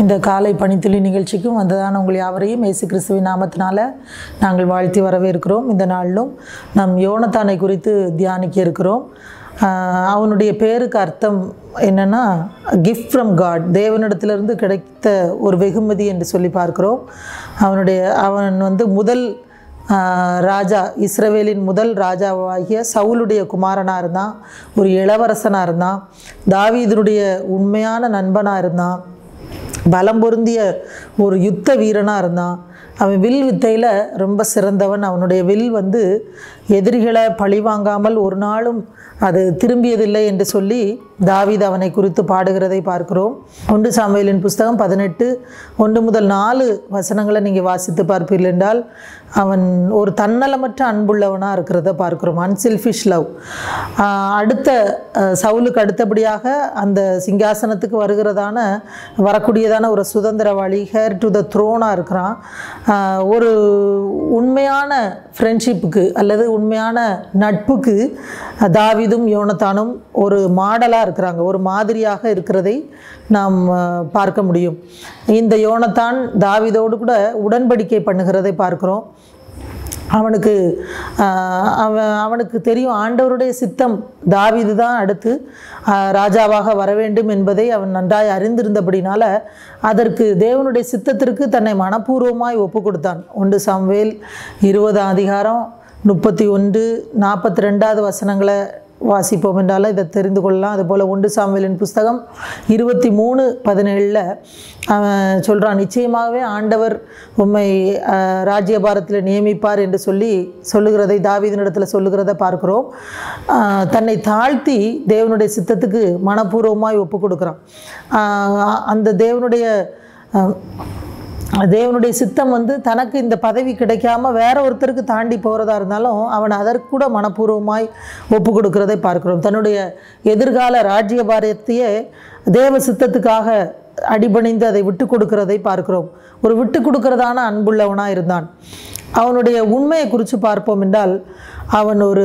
இந்த காலை பணித்துளி நிகழ்ச்சிக்கும் வந்ததான உங்கள் யாவரையும் இயேசு கிறிஸ்துவின் நாமத்தினால நாங்கள் வாழ்த்தி வரவேற்கிறோம் இந்த நாளிலும் நம் யோனத்தானை குறித்து தியானிக்க இருக்கிறோம் ஆஹ் அவனுடைய பேருக்கு அர்த்தம் என்னன்னா கிஃப்ட் ஃப்ரம் காட் தேவனிடத்திலிருந்து கிடைத்த ஒரு வெகுமதி என்று சொல்லி பார்க்கிறோம் அவனுடைய அவன் வந்து முதல் ஆஹ் ராஜா இஸ்ரவேலின் முதல் ராஜாவாகிய சவுலுடைய குமாரனாக இருந்தான் ஒரு இளவரசனாக இருந்தான் தாவீதனுடைய உண்மையான நண்பனாக இருந்தான் பலம் பொருந்திய ஒரு யுத்த வீரனாக இருந்தான் அவன் வில் வித்தையில் ரொம்ப சிறந்தவன் அவனுடைய வில் வந்து எதிரிகளை பழிவாங்காமல் ஒரு நாளும் அது திரும்பியதில்லை என்று சொல்லி தாவீது அவனை குறித்து பாடுகிறதை பார்க்கிறோம் ஒன்று சாமுவேலின் புஸ்தகம் பதினெட்டு ஒன்று முதல் நாலு வசனங்களை நீங்கள் வாசித்து பார்ப்பீர்கள் என்றால் அவன் ஒரு தன்னலமற்ற அன்புள்ளவனாக இருக்கிறத பார்க்கிறோம் அன்செல்ஃபிஷ் லவ் அடுத்த அஹ், சவுலுக்கு அடுத்தபடியாக அந்த சிங்காசனத்துக்கு வருகிறதான வரக்கூடியதான ஒரு சுதந்திரவாளி ஹேர் டு த த்ரோனாக இருக்கிறான் ஆஹ், ஒரு உண்மையான ஃப்ரெண்ட்ஷிப்புக்கு அல்லது உண்மையான நட்புக்கு தாவீதும் யோனத்தானும் ஒரு மாடலாக இருக்கிறாங்க ஒரு மாதிரியாக இருக்கிறதை நாம் ஆஹ், பார்க்க முடியும் இந்த யோனத்தான் தாவீதோடு கூட உடன்படிக்கை பண்ணுகிறதை பார்க்கிறோம் அவனுக்கு ஆஹ், அவன் அவனுக்கு தெரியும் ஆண்டவருடைய சித்தம் தாவீது தான் அடுத்து ஆஹ், ராஜாவாக வர வேண்டும் என்பதை அவன் நன்றாய் அறிந்திருந்தபடினால அதற்கு தேவனுடைய சித்தத்திற்கு தன்னை மனப்பூர்வமாய் ஒப்பு கொடுத்தான் ஒன்று சாம்வேல் இருபதாம் அதிகாரம் முப்பத்தி ஒன்று நாற்பத்தி ரெண்டாவது வசனங்களை வாசிப்போம் என்றாலும் இதை தெரிந்து கொள்ளலாம் அதுபோல் ஒன்று சாமுவேலின் புஸ்தகம் இருபத்தி மூணு பதினேழில் அவன் சொல்கிறான் நிச்சயமாகவே ஆண்டவர் உம்மை அஹ், ராஜ்யபாரத்தில் நியமிப்பார் என்று சொல்லி சொல்லுகிறதை தாவீதினிடத்தில் சொல்லுகிறத பார்க்கிறோம் அஹ், தன்னை தாழ்த்தி தேவனுடைய சித்தத்துக்கு மனப்பூர்வமாய் ஒப்பு கொடுக்குறான் அஹ், அந்த தேவனுடைய அஹ், தேவனுடைய சித்தம் வந்து தனக்கு இந்த பதவி கிடைக்காம வேற ஒருத்தருக்கு தாண்டி போகிறதா இருந்தாலும் அவன் அதற்கு கூட மனப்பூர்வமாய் ஒப்பு கொடுக்கிறதை பார்க்கிறோம் தன்னுடைய எதிர்கால ராஜ்யபாரத்தையே தேவ சித்தத்துக்காக அடிபணிந்து அதை விட்டு கொடுக்கிறதை பார்க்கிறோம் ஒரு விட்டு கொடுக்கிறதான அன்புள்ளவனாக இருந்தான் அவனுடைய உண்மையை குறித்து பார்ப்போம் என்றால் அவன் ஒரு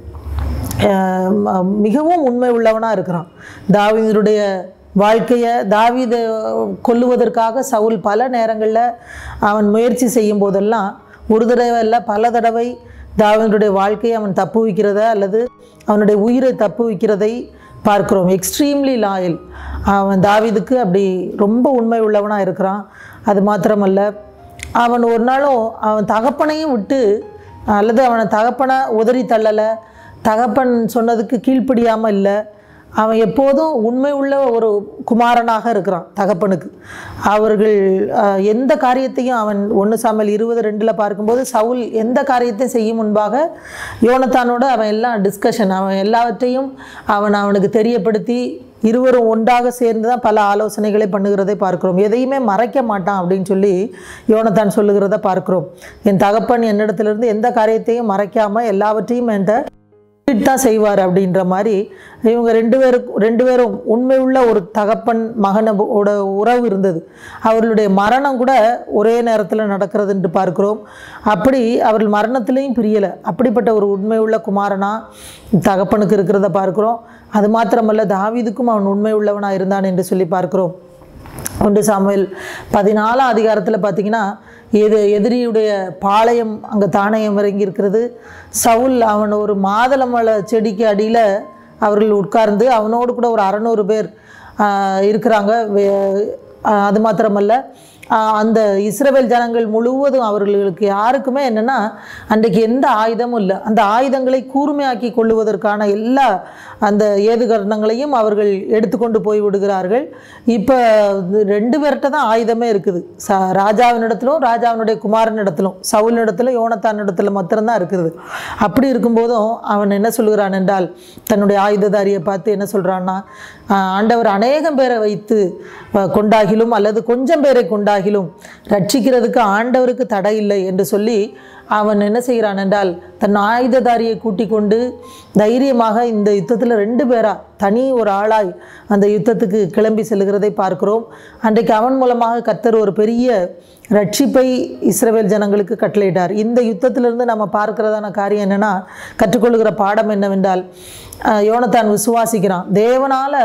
அஹ், ம- மிகவும் உண்மை உள்ளவனாக இருக்கிறான் தாவீதுடைய வாழ்க்கையை தாவீதை கொல்லுவதற்காக சவுல் பல நேரங்களில் அவன் முயற்சி செய்யும் போதெல்லாம் ஒரு தடவை இல்லை பல தடவை தாவீதுடைய வாழ்க்கையை அவன் தப்பு வைக்கிறத அல்லது அவனுடைய உயிரை தப்பு வைக்கிறதை பார்க்கிறோம் எக்ஸ்ட்ரீம்லி லாயல் அவன் தாவீதுக்கு அப்படி ரொம்ப உண்மை உள்ளவனாக இருக்கிறான் அது மாத்திரமல்ல அவன் ஒரு நாளும் அவன் தகப்பனையும் விட்டு அல்லது அவனை தகப்பனை உதறி தள்ளலை தகப்பன் சொன்னதுக்கு கீழ்ப்படியாமல் இல்லை அவன் எப்போதும் உண்மை உள்ள ஒரு குமாரனாக இருக்கிறான் தகப்பனுக்கு அவர்கள் அஹ், எந்த காரியத்தையும் அவன் ஒன்று சாமல் இருபது ரெண்டில் பார்க்கும்போது சவுல் எந்த காரியத்தையும் செய்யும் முன்பாக யோனத்தானோட அவன் எல்லாம் டிஸ்கஷன் அவன் எல்லாவற்றையும் அவன் அவனுக்கு தெரியப்படுத்தி இருவரும் ஒன்றாக சேர்ந்து தான் பல ஆலோசனைகளை பண்ணுகிறதை பார்க்கிறோம் எதையுமே மறைக்க மாட்டான் அப்படின்னு சொல்லி யோனத்தான் சொல்லுகிறத பார்க்கிறோம் என் தகப்பன் என்னிடத்திலிருந்து எந்த காரியத்தையும் மறைக்காமல் எல்லாவற்றையும் என்கிட்ட தான் செய்வார் அப்படின்ற மாதிரி இவங்க ரெண்டு பேருக்கும் ரெண்டு பேரும் உண்மை உள்ள ஒரு தகப்பன் மகனோட உறவு இருந்தது அவர்களுடைய மரணம் கூட ஒரே நேரத்தில் நடக்கிறது என்று பார்க்கிறோம் அப்படி அவர்கள் மரணத்திலையும் பிரியலை அப்படிப்பட்ட ஒரு உண்மை உள்ள குமாரனா தகப்பனுக்கு இருக்கிறத பார்க்கிறோம் அது மாத்திரமல்ல தாவீதுக்கும் அவன் உண்மை உள்ளவனாக இருந்தான் என்று சொல்லி பார்க்கிறோம் ஒன்று சாமுவேல் பதினாலாம் அதிகாரத்தில் பார்த்தீங்கன்னா எது எதிரியுடைய பாளையம் அங்கே தானயம் இறங்கி இருக்கிறது சவுல் அவன் ஒரு மாதுளமலை செடிக்கு அடியில் அவர்கள் உட்கார்ந்து அவனோடு கூட ஒரு அறநூறு பேர் ஆஹ், இருக்கிறாங்க வே- ஆஹ், அது மாத்திரமல்ல ஆஹ், அந்த இஸ்ரவேல் ஜனங்கள் முழுவதும் அவர்களுக்கு யாருக்குமே என்னென்னா அன்றைக்கு எந்த ஆயுதமும் இல்லை அந்த ஆயுதங்களை கூர்மையாக்கி கொள்ளுவதற்கான எல்லா அந்த ஏதுகரணங்களையும் அவர்கள் எடுத்துக்கொண்டு போய் விடுகிறார்கள் இப்போ ரெண்டு பேர்கிட்ட தான் ஆயுதமே இருக்குது ச ராஜாவினிடத்திலும் ராஜாவினுடைய குமாரனிடத்திலும் சவுலினிடத்திலும் யோனத்தானிடத்தில் மாத்திரம்தான் இருக்குது அப்படி இருக்கும்போதும் அவன் என்ன சொல்கிறான் என்றால் தன்னுடைய ஆயுததாரியை பார்த்து என்ன சொல்கிறான்னா ஆண்டவர் அநேகம் பேரை வைத்து அஹ், கொண்டாகிலும் அல்லது கொஞ்சம் பேரை கொண்டாகிலும் ரட்சிக்கிறதுக்கு ஆண்டவருக்கு தடை இல்லை என்று சொல்லி அவன் என்ன செய்கிறான் என்றால் தன் ஆயுததாரியை கூட்டிக் கொண்டு தைரியமாக இந்த யுத்தத்தில் ரெண்டு பேரா தனி ஒரு ஆளாய் அந்த யுத்தத்துக்கு கிளம்பி செல்கிறதை பார்க்கிறோம் அன்றைக்கு அவன் மூலமாக கர்த்தர் ஒரு பெரிய ரட்சிப்பை இஸ்ரவேல் ஜனங்களுக்கு கட்டளையிட்டார் இந்த யுத்தத்திலிருந்து நம்ம பார்க்கிறதான காரியம் என்னென்னா கற்றுக்கொள்கிற பாடம் என்னவென்றால் அஹ், யோனத்தான் விசுவாசிக்கிறான் தேவனால்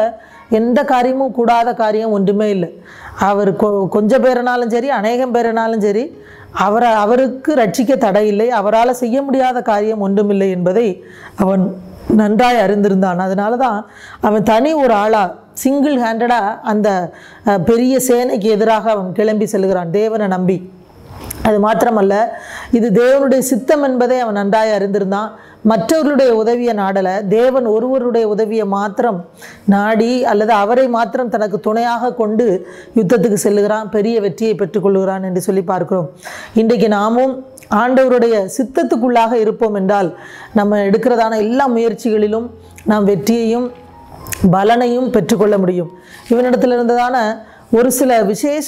எந்த காரியமும் கூடாத காரியம் ஒன்றுமே இல்லை அவர் கொ கொஞ்சம் பேரினாலும் சரி அநேகம் பேரினாலும் சரி அவரை அவருக்கு ரட்சிக்க தடை இல்லை அவரால் செய்ய முடியாத காரியம் ஒன்றுமில்லை என்பதை அவன் நன்றாய் அறிந்திருந்தான் அதனால தான் அவன் தனி ஒரு ஆளாக சிங்கிள் ஹேண்டடாக அந்த அஹ், பெரிய சேனைக்கு எதிராக அவன் கிளம்பி செல்கிறான் தேவனை நம்பி அது மாத்திரமல்ல இது தேவனுடைய சித்தம் என்பதை அவன் நன்றாய் அறிந்திருந்தான் மற்றவர்களுடைய உதவியை நாடலை தேவன் ஒருவருடைய உதவியை மாத்திரம் நாடி அல்லது அவரை மாத்திரம் தனக்கு துணையாக கொண்டு யுத்தத்துக்கு செல்லுகிறான் பெரிய வெற்றியை பெற்றுக்கொள்கிறான் என்று சொல்லி பார்க்கிறோம் இன்றைக்கு நாமும் ஆண்டவருடைய சித்தத்துக்குள்ளாக இருப்போம் என்றால் நம்ம எடுக்கிறதான எல்லா முயற்சிகளிலும் நாம் வெற்றியையும் பலனையும் பெற்றுக்கொள்ள முடியும் இவனிடத்தில் இருந்ததான ஒரு சில விசேஷ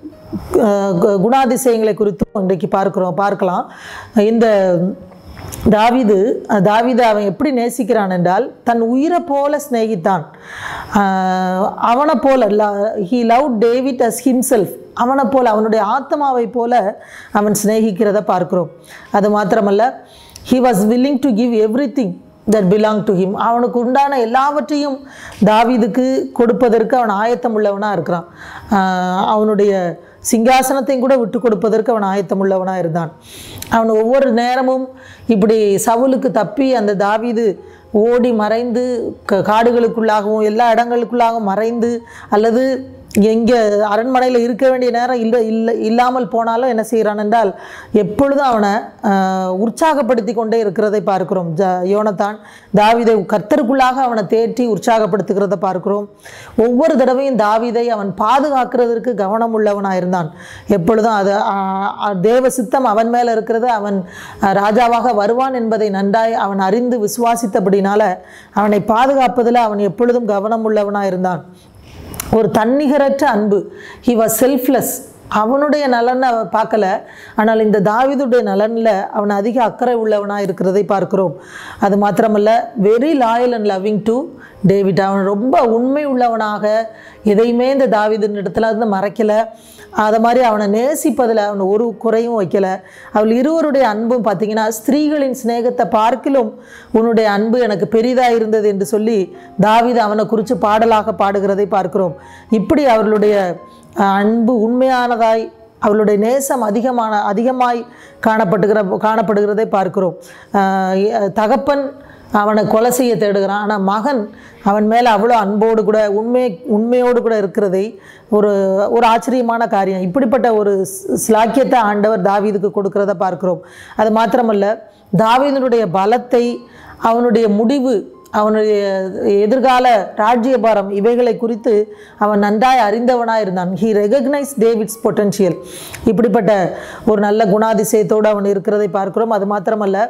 அஹ், கு- குணாதிசயங்களை குறித்தும் இன்றைக்கு பார்க்கிறோம் பார்க்கலாம் இந்த தாவீது அஹ், தாவீதை அவன் எப்படி நேசிக்கிறான் என்றால் தன் உயிரை போல சிநேகித்தான் அஹ், அவனை போல he love David as himself அவனை போல அவனுடைய ஆத்மாவை போல அவன் சிநேகிக்கிறத பார்க்கிறோம் அது மாத்திரமல்ல he was willing to give everything that belong to him அவனுக்கு உண்டான எல்லாவற்றையும் தாவீதுக்கு கொடுப்பதற்கு அவன் ஆயத்தம் உள்ளவனாக இருக்கிறான் ஆஹ் அவனுடைய சிங்காசனத்தையும் கூட விட்டு கொடுப்பதற்கு அவன் ஆயத்தம் உள்ளவனாக இருந்தான் அவன் ஒவ்வொரு நேரமும் இப்படி சவுலுக்கு தப்பி அந்த தாவீது ஓடி மறைந்து க காடுகளுக்குள்ளாகவும் எல்லா இடங்களுக்குள்ளாகவும் மறைந்து அல்லது எங்கே அரண்மனையில் இருக்க வேண்டிய நேரம் இல்லை இல்லை இல்லாமல் போனாலும் என்ன செய்கிறான் என்றால் எப்பொழுதும் அவனை ஆஹ், உற்சாகப்படுத்தி கொண்டே இருக்கிறதை பார்க்கிறோம் ஜ யோனத்தான் தாவீதை கர்த்தருக்குள்ளாக அவனை தேற்றி உற்சாகப்படுத்துகிறத பார்க்கிறோம் ஒவ்வொரு தடவையும் தாவீதை அவன் பாதுகாக்கிறதற்கு கவனம் உள்ளவனாக இருந்தான் எப்பொழுதும் அது ஆஹ், ஆஹ், தேவ சித்தம் அவன் மேலே இருக்கிறது அவன் ஆஹ், ராஜாவாக வருவான் என்பதை நன்றாய் அவன் அறிந்து விசுவாசித்தபடினால அவனை பாதுகாப்பதில் அவன் எப்பொழுதும் கவனம் உள்ளவனாக இருந்தான் ஒரு தன்னிகரற்ற அன்பு ஹி வாஸ் செல்ஃப்லெஸ் அவனுடைய நலனை அவன் பார்க்கல ஆனால் இந்த தாவீதுடைய நலனில் அவன் அதிக அக்கறை உள்ளவனாக இருக்கிறதை பார்க்கிறோம் அது மாத்திரமல்ல very loyal and loving to David அவன் ரொம்ப உண்மை உள்ளவனாக எதையுமே இந்த தாவீதின் இடத்துல இருந்து மறைக்கலை அதை மாதிரி அவனை நேசிப்பதில் அவன் ஒரு குறையும் வைக்கலை அவள் இருவருடைய அன்பும் பார்த்தீங்கன்னா ஸ்திரீகளின் சிநேகத்தை பார்க்கிலும் உன்னுடைய அன்பு எனக்கு பெரிதாக இருந்தது என்று சொல்லி தாவீது அவனை குறித்து பாடலாக பாடுகிறதை பார்க்கிறோம் இப்படி அவர்களுடைய அஹ், அன்பு உண்மையானதாய் அவளுடைய நேசம் அதிகமான அதிகமாய் காணப்பட்டுகிற காணப்படுகிறதை பார்க்கிறோம் அஹ், எ- தகப்பன் அவனை கொலை செய்ய தேடுகிறான் ஆனால் மகன் அவன் மேலே அவ்வளோ அன்போடு கூட உண்மை உண்மையோடு கூட இருக்கிறதை ஒரு ஒரு ஆச்சரியமான காரியம் இப்படிப்பட்ட ஒரு ஸ்- ஸ்லாக்கியத்தை ஆண்டவர் தாவீதுக்கு கொடுக்கிறத பார்க்கிறோம் அது மாத்திரமல்ல தாவீதனுடைய பலத்தை அவனுடைய முடிவு அவனுடைய எதிர்கால ராஜ்யபாரம் இவைகளை குறித்து அவன் நன்றாய் அறிந்தவனாக இருந்தான் ஹி ரெகக்னைஸ் டேவிட்ஸ் பொட்டன்ஷியல் இப்படிப்பட்ட ஒரு நல்ல குணாதிசயத்தோடு அவன் இருக்கிறதை பார்க்கிறோம் அது மாத்திரமல்ல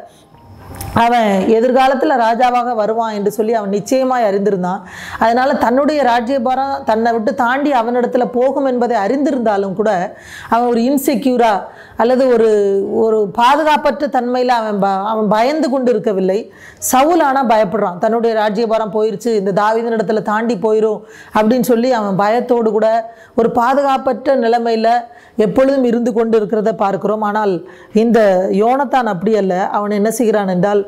அவன் எதிர்காலத்தில் ராஜாவாக வருவான் என்று சொல்லி அவன் நிச்சயமாய் அறிந்திருந்தான் அதனால தன்னுடைய ராஜ்யபாரம் தன்னை விட்டு தாண்டி அவனிடத்துல போகும் என்பதை அறிந்திருந்தாலும் கூட அவன் ஒரு இன்செக்யூரா அல்லது ஒரு ஒரு பாதுகாப்பற்ற தன்மையில் அவன் ப அவன் பயந்து கொண்டு இருக்கவில்லை சவுல் ஆனால் பயப்படுறான் தன்னுடைய ராஜ்யபாரம் போயிருச்சு இந்த தாவீதின் இடத்துல தாண்டி போயிடும் அப்படின்னு சொல்லி அவன் பயத்தோடு கூட ஒரு பாதுகாப்பற்ற நிலைமையில் எப்பொழுதும் இருந்து கொண்டு இருக்கிறத பார்க்கிறோம் ஆனால் இந்த யோனத்தான் அப்படி அல்ல அவன் என்ன செய்கிறான் என்றால்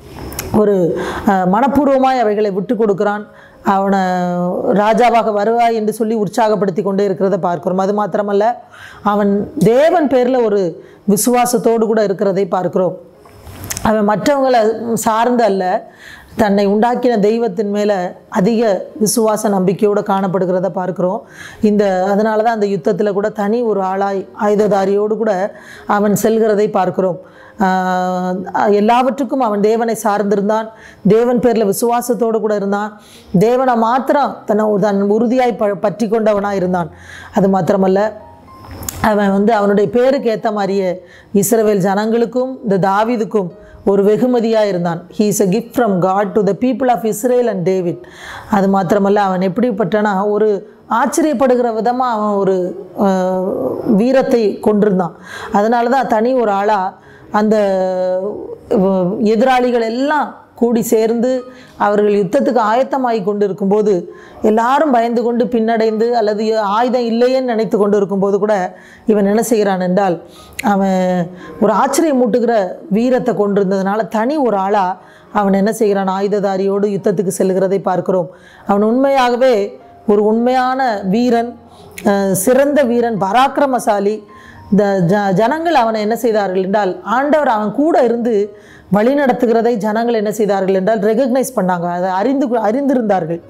ஒரு அஹ், மனப்பூர்வமாய் அவைகளை விட்டு கொடுக்கிறான் அவனை ராஜாவாக வருவாய் என்று சொல்லி உற்சாகப்படுத்தி கொண்டே இருக்கிறத பார்க்கிறோம் அது மாத்திரமல்ல அவன் தேவன் பேரில் ஒரு விசுவாசத்தோடு கூட இருக்கிறதை பார்க்கிறோம் அவன் மற்றவங்களை சார்ந்து அல்ல தன்னை உண்டாக்கின தெய்வத்தின் மேலே அதிக விசுவாச நம்பிக்கையோடு காணப்படுகிறத பார்க்கிறோம் இந்த அதனால தான் அந்த யுத்தத்தில் கூட தனி ஒரு ஆளாய் ஆயுததாரியோடு கூட அவன் செல்கிறதை பார்க்கிறோம் ஆஹ் எல்லாவற்றுக்கும் அவன் தேவனை சார்ந்திருந்தான் தேவன் பேரில் விசுவாசத்தோடு கூட இருந்தான் தேவனை மாத்திரம் தன்னை தன் உறுதியாய் ப பற்றி கொண்டவனாக இருந்தான் அது மாத்திரமல்ல அவன் வந்து அவனுடைய பேருக்கு ஏற்ற மாதிரியே இஸ்ரவேல் ஜனங்களுக்கும் இந்த தாவீதுக்கும் ஒரு வெகுமதியாக இருந்தான் he is a gift from God to the people of Israel and David அது மாத்திரமல்ல அவன் எப்படிப்பட்டனா ஒரு ஆச்சரியப்படுகிற விதமாக அவன் ஒரு அஹ், வீரத்தை கொண்டிருந்தான் அதனால தான் தனி ஒரு ஆளாக அந்த அஹ், எதிராளிகள் எல்லாம் கூடி சேர்ந்து அவர்கள் யுத்தத்துக்கு ஆயத்தமாகி கொண்டு இருக்கும்போது எல்லாரும் பயந்து கொண்டு பின்னடைந்து அல்லது ஆயுதம் இல்லையேன்னு நினைத்து கொண்டு இருக்கும்போது கூட இவன் என்ன செய்கிறான் என்றால் அவன் ஒரு ஆச்சரியமூட்டுகிற வீரத்தை கொண்டிருந்ததுனால தனி ஒரு ஆளாக அவன் என்ன செய்கிறான் ஆயுததாரியோடு யுத்தத்துக்கு செல்கிறதை பார்க்கிறோம் அவன் உண்மையாகவே ஒரு உண்மையான வீரன் அஹ், சிறந்த வீரன் பராக்கிரமசாலி இந்த ஜ ஜனங்கள் அவனை என்ன செய்தார்கள் என்றால் ஆண்டவர் அவன் கூட இருந்து வழி நடத்துகிறதை ஜனங்கள் என்ன செய்தார்கள் என்றால் ரெகக்னைஸ் பண்ணாங்க அதை அறிந்து அறிந்திருந்தார்கள்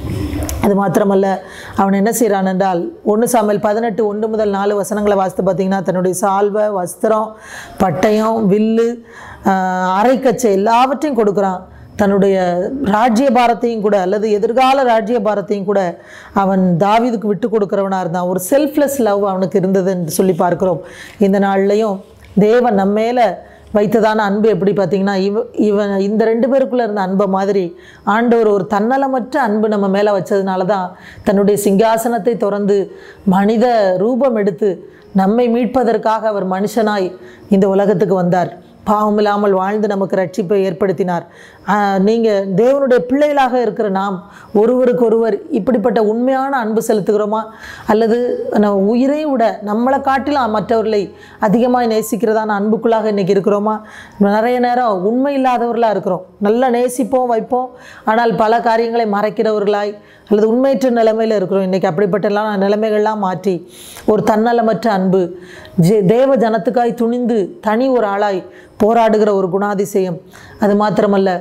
அது மாத்திரமல்ல அவன் என்ன செய்கிறான் என்றால் ஒன்று சாமல் பதினெட்டு ஒன்று முதல் நாலு வசனங்களை வாசித்து பார்த்தீங்கன்னா தன்னுடைய சால்வை வஸ்திரம் பட்டயம் வில்லு ஆஹ், அரைக்கச்சை எல்லாவற்றையும் கொடுக்குறான் தன்னுடைய ராஜ்ய பாரத்தையும் கூட அல்லது எதிர்கால ராஜ்ய பாரத்தையும் கூட அவன் தாவீதுக்கு விட்டு கொடுக்குறவனாக இருந்தான் ஒரு செல்ஃப்லெஸ் லவ் அவனுக்கு இருந்தது என்று சொல்லி பார்க்கிறோம் இந்த நாள்லையும் தேவன் நம்ம மேலே வைத்ததான அன்பு எப்படி பார்த்தீங்கன்னா இவ இவன் இந்த ரெண்டு பேருக்குள்ளே இருந்த அன்பை மாதிரி ஆண்டவர் ஒரு தன்னலமற்ற அன்பு நம்ம மேலே வச்சதுனால தான் தன்னுடைய சிங்காசனத்தை திறந்து மனித ரூபம் எடுத்து நம்மை மீட்பதற்காக அவர் மனுஷனாய் இந்த உலகத்துக்கு வந்தார் பாவமில்லாமல் வாழ்ந்து நமக்கு ரட்சிப்பை ஏற்படுத்தினார் நீங்கள் தேவனுடைய பிள்ளைகளாக இருக்கிற நாம் ஒருவருக்கொருவர் இப்படிப்பட்ட உண்மையான அன்பு செலுத்துகிறோமா அல்லது நம்ம உயிரை விட நம்மளை காட்டிலும் மற்றவர்களை அதிகமாக நேசிக்கிறதான அன்புக்குள்ளாக இன்றைக்கி இருக்கிறோமா நிறைய நேரம் உண்மை இல்லாதவர்களாக இருக்கிறோம் நல்லா நேசிப்போம் வைப்போம் ஆனால் பல காரியங்களை மறைக்கிறவர்களாய் அல்லது உண்மையற்ற நிலைமையில் இருக்கிறோம் இன்றைக்கி அப்படிப்பட்டலாம் நிலைமைகள்லாம் மாற்றி ஒரு தன்னலமற்ற அன்பு ஜெ தேவ ஜனத்துக்காய் துணிந்து தனி ஒரு ஆளாய் போராடுகிற ஒரு குணாதிசயம் அது மாத்திரமல்ல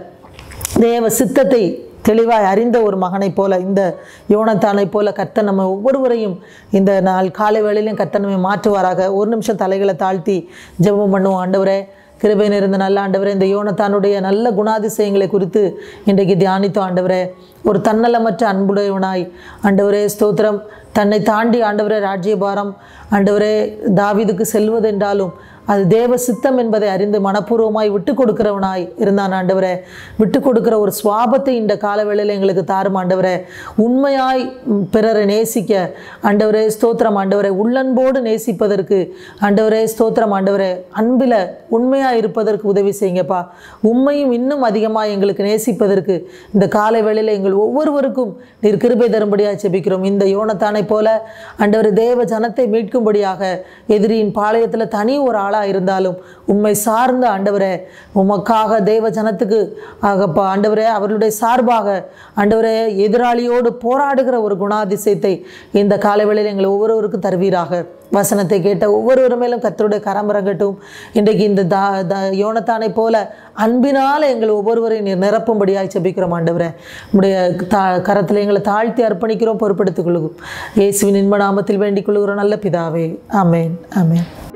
தேவ சித்தத்தை தெளிவாய் அறிந்த ஒரு மகனைப் போல இந்த யோனத்தானைப் போல கர்த்தர் நம்ம ஒவ்வொருவரையும் இந்த நாள் காலை வேளையிலையும் கர்த்தர் நம்மை மாற்றுவாராக ஒரு நிமிஷம் தலைகளை தாழ்த்தி ஜெபம் பண்ணுவோம் ஆண்டவரே கிருபை நிறைந்த நல்ல ஆண்டவரே இந்த யோனத்தானுடைய நல்ல குணாதிசயங்களை குறித்து இன்றைக்கு தியானித்தோம் ஆண்டவரே ஒரு தன்னலமற்ற அன்புடையவனாய் ஆண்டவரே ஸ்தோத்திரம் தன்னை தாண்டி ஆண்டவரே ராஜ்யபாரம் ஆண்டவரே தாவீதுக்கு செல்வதென்றாலும் அது தேவ சித்தம் என்பதை அறிந்து மனப்பூர்வமாய் விட்டு கொடுக்கிறவனாய் இருந்தான் ஆண்டவரே விட்டு கொடுக்கிற ஒரு சுவாபத்தை இந்த காலவேளையில் எங்களுக்கு தாரும் ஆண்டவரே உண்மையாய் ம், பிறரை நேசிக்க ஆண்டவரே ஸ்தோத்திரம் ஆண்டவரே உள்ளன்போடு நேசிப்பதற்கு ஆண்டவரே ஸ்தோத்திரம் ஆண்டவரே அன்பில் உண்மையாக இருப்பதற்கு உதவி செய்யுங்கப்பா உண்மையும் இன்னும் அதிகமாக எங்களுக்கு நேசிப்பதற்கு இந்த காலை வேளையில் எங்கள் ஒவ்வொருவருக்கும் நீர் கிருபை தரும்படியாக செபிக்கிறோம் இந்த யோனத்தானை போல ஆண்டவர் தேவ ஜனத்தை மீட்கும்படியாக எதிரியின் பாளையத்தில் தனி ஒரு ஆளாக இருந்தாலும் உம்மை சார்ந்த ஆண்டவரே உமக்காக தேவ ஜனத்துக்கு ஆகப்பா ஆண்டவரே அவர்களுடைய சார்பாக ஆண்டவரே எதிராளியோடு போராடுகிற ஒரு குணாதிசயத்தை இந்த காலவேளையில் எங்களை ஒவ்வொருவருக்கும் தருவீராக வசனத்தை கேட்ட ஒவ்வொருவர் மேலும் கர்த்தருடைய கரம் இறங்கட்டும் இன்றைக்கு இந்த தா த யோனத்தானை போல அன்பினால் எங்கள் ஒவ்வொருவரையும் நீர் நிரப்பும்படியாய் செபிக்கிறோம் ஆண்டவரே உடைய தா கரத்தில் எங்களை தாழ்த்தி அர்ப்பணிக்கிறோம் பொறுப்படுத்திக் கொள்ளும் இயேசுவின் இன்ப நாமத்தில் வேண்டிக் கொள்கிறோம் நல்ல பிதாவே ஆமென் ஆமென்